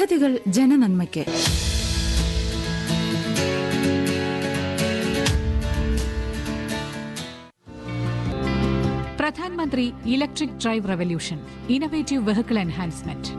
പദ്ധതികൾ ജനനന്മയ്ക്ക് Pradhan Mantri electric drive revolution innovative vehicle enhancement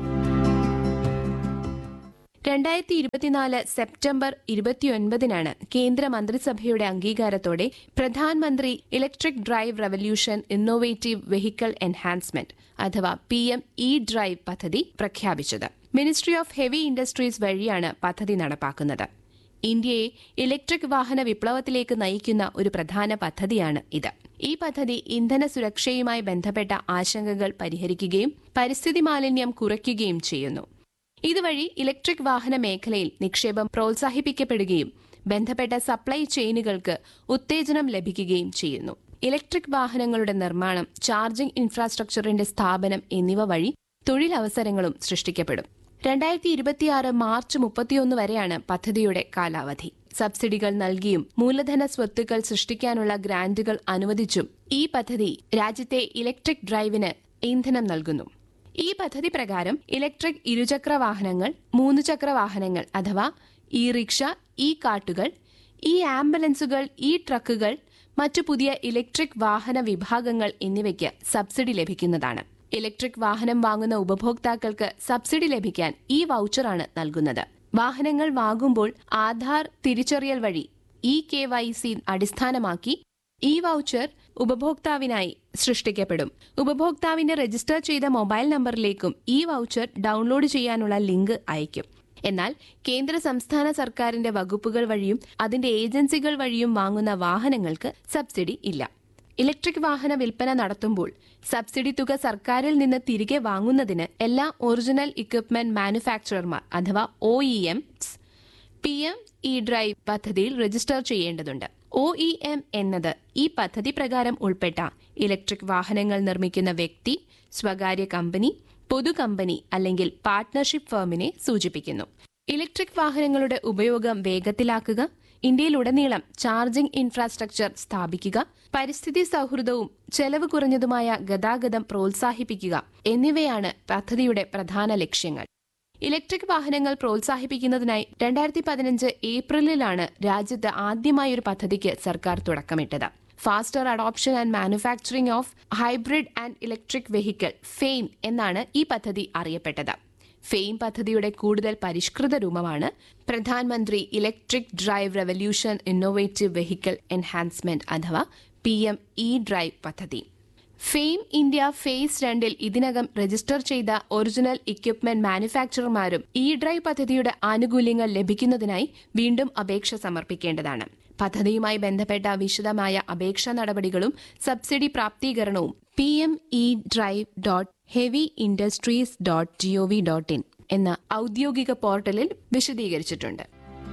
രണ്ടായിരത്തി ഇരുപത്തിനാല് സെപ്റ്റംബർ ഇരുപത്തിയൊൻപതിനാണ് കേന്ദ്ര മന്ത്രിസഭയുടെ അംഗീകാരത്തോടെ പ്രധാനമന്ത്രി electric drive revolution innovative vehicle enhancement അഥവാ പി എം ഇ ഡ്രൈവ് പദ്ധതി പ്രഖ്യാപിച്ചത് മിനിസ്ട്രി ഓഫ് ഹെവി ഇൻഡസ്ട്രീസ് വഴിയാണ് പദ്ധതി നടപ്പാക്കുന്നത് ഇന്ത്യയെ ഇലക്ട്രിക് വാഹന വിപ്ലവത്തിലേക്ക് നയിക്കുന്ന ഒരു പ്രധാന പദ്ധതിയാണ് ഇത് ഈ പദ്ധതി ഇന്ധന സുരക്ഷയുമായി ബന്ധപ്പെട്ട ആശങ്കകൾ പരിഹരിക്കുകയും പരിസ്ഥിതി മാലിന്യം കുറയ്ക്കുകയും ചെയ്യുന്നു ഇതുവഴി ഇലക്ട്രിക് വാഹന മേഖലയിൽ നിക്ഷേപം പ്രോത്സാഹിപ്പിക്കപ്പെടുകയും ബന്ധപ്പെട്ട സപ്ലൈ ചെയിനുകൾക്ക് ഉത്തേജനം ലഭിക്കുകയും ചെയ്യുന്നു ഇലക്ട്രിക് വാഹനങ്ങളുടെ നിർമ്മാണം ചാർജിംഗ് ഇൻഫ്രാസ്ട്രക്ചറിന്റെ സ്ഥാപനം എന്നിവ വഴി തൊഴിലവസരങ്ങളും സൃഷ്ടിക്കപ്പെടും രണ്ടായിരത്തി ഇരുപത്തിയാറ് മാർച്ച് മുപ്പത്തിയൊന്ന് വരെയാണ് പദ്ധതിയുടെ കാലാവധി സബ്സിഡികൾ നൽകിയും മൂലധന സ്വത്തുക്കൾ സൃഷ്ടിക്കാനുള്ള ഗ്രാന്റുകൾ അനുവദിച്ചും ഈ പദ്ധതി രാജ്യത്തെ ഇലക്ട്രിക് ഡ്രൈവിന് ഇന്ധനം നൽകുന്നു ഈ പദ്ധതി പ്രകാരം ഇലക്ട്രിക് ഇരുചക്ര വാഹനങ്ങൾ മൂന്ന് ചക്ര വാഹനങ്ങൾ അഥവാ ഇ റിക്ഷ ഇ കാട്ടുകൾ ഇ ആംബുലൻസുകൾ ഇ ട്രക്കുകൾ മറ്റു പുതിയ ഇലക്ട്രിക് വാഹന വിഭാഗങ്ങൾ എന്നിവയ്ക്ക് സബ്സിഡി ലഭിക്കുന്നതാണ് ഇലക്ട്രിക് വാഹനം വാങ്ങുന്ന ഉപഭോക്താക്കൾക്ക് സബ്സിഡി ലഭിക്കാൻ ഈ വൗച്ചറാണ് നൽകുന്നത് വാഹനങ്ങൾ വാങ്ങുമ്പോൾ ആധാർ തിരിച്ചറിയൽ വഴി ഇ കെ വൈ സി അടിസ്ഥാനമാക്കി ഈ വൗച്ചർ ഉപഭോക്താവിനായി സൃഷ്ടിക്കപ്പെടും ഉപഭോക്താവിന്റെ രജിസ്റ്റർ ചെയ്ത മൊബൈൽ നമ്പറിലേക്കും ഈ വൗച്ചർ ഡൗൺലോഡ് ചെയ്യാനുള്ള ലിങ്ക് അയക്കും എന്നാൽ കേന്ദ്ര സംസ്ഥാന സർക്കാരിന്റെ വകുപ്പുകൾ വഴിയും അതിന്റെ ഏജൻസികൾ വഴിയും വാങ്ങുന്ന വാഹനങ്ങൾക്ക് സബ്സിഡി ഇല്ല ഇലക്ട്രിക് വാഹന വിൽപ്പന നടത്തുമ്പോൾ സബ്സിഡി തുക സർക്കാരിൽ നിന്ന് തിരികെ വാങ്ങുന്നതിന് എല്ലാ ഒറിജിനൽ ഇക്വിപ്മെന്റ് മാനുഫാക്ചറർമാർ അഥവാ O E Ms P M E drive പദ്ധതിയിൽ രജിസ്റ്റർ ചെയ്യേണ്ടതുണ്ട് ഒ ഇ എം എന്നത് ഈ പദ്ധതി പ്രകാരം ഉൾപ്പെട്ട ഇലക്ട്രിക് വാഹനങ്ങൾ നിർമ്മിക്കുന്ന വ്യക്തി സ്വകാര്യ കമ്പനി പൊതു കമ്പനി അല്ലെങ്കിൽ പാർട്ട്ണർഷിപ്പ് ഫേമിനെ സൂചിപ്പിക്കുന്നു ഇലക്ട്രിക് വാഹനങ്ങളുടെ ഉപയോഗം വേഗത്തിലാക്കുക ഇന്ത്യയിലുടനീളം ചാർജിംഗ് ഇൻഫ്രാസ്ട്രക്ചർ സ്ഥാപിക്കുക പരിസ്ഥിതി സൗഹൃദവും ചെലവ് കുറഞ്ഞതുമായ ഗതാഗതം പ്രോത്സാഹിപ്പിക്കുക എന്നിവയാണ് പദ്ധതിയുടെ പ്രധാന ലക്ഷ്യങ്ങൾ ഇലക്ട്രിക് വാഹനങ്ങൾ പ്രോത്സാഹിപ്പിക്കുന്നതിനായി രണ്ടായിരത്തി പതിനഞ്ച് ഏപ്രിലിലാണ് രാജ്യത്ത് ആദ്യമായി ഒരു പദ്ധതിക്ക് സർക്കാർ തുടക്കമിട്ടത് faster adoption and manufacturing of hybrid and electric vehicle FAME എന്നാണ് ഈ പദ്ധതി അറിയപ്പെട്ടത് ഫെയിം പദ്ധതിയുടെ കൂടുതൽ പരിഷ്കൃത രൂപമാണ് പ്രധാനമന്ത്രി electric drive revolution innovative vehicle enhancement അഥവാ പി എം ഇ ഡ്രൈവ് പദ്ധതി ഫെയിം ഇന്ത്യ ഫേസ് രണ്ടിൽ ഇതിനകം രജിസ്റ്റർ ചെയ്ത ഒറിജിനൽ ഇക്വിപ്മെന്റ് മാനുഫാക്ചറർമാരും ഇ ഡ്രൈവ് പദ്ധതിയുടെ ആനുകൂല്യങ്ങൾ ലഭിക്കുന്നതിനായി വീണ്ടും അപേക്ഷ സമർപ്പിക്കേണ്ടതാണ് പദ്ധതിയുമായി ബന്ധപ്പെട്ട വിശദമായ അപേക്ഷാ നടപടികളും സബ്സിഡി പ്രാപ്തീകരണവും P M E drive dot heavy industries dot G O V dot in എന്ന ഔദ്യോഗിക പോർട്ടലിൽ വിശദീകരിച്ചിട്ടുണ്ട്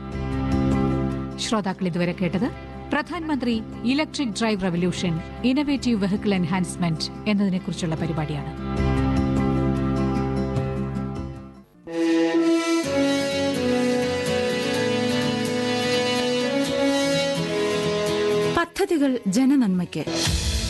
ശ്രോതാക്കൾ ഇതുവരെ കേട്ടത് Pradhan Mantri electric drive revolution innovative vehicle enhancement എന്നതിനെക്കുറിച്ചുള്ള പരിപാടിയാണ് പദ്ധതികൾ ജനനന്മയ്ക്ക്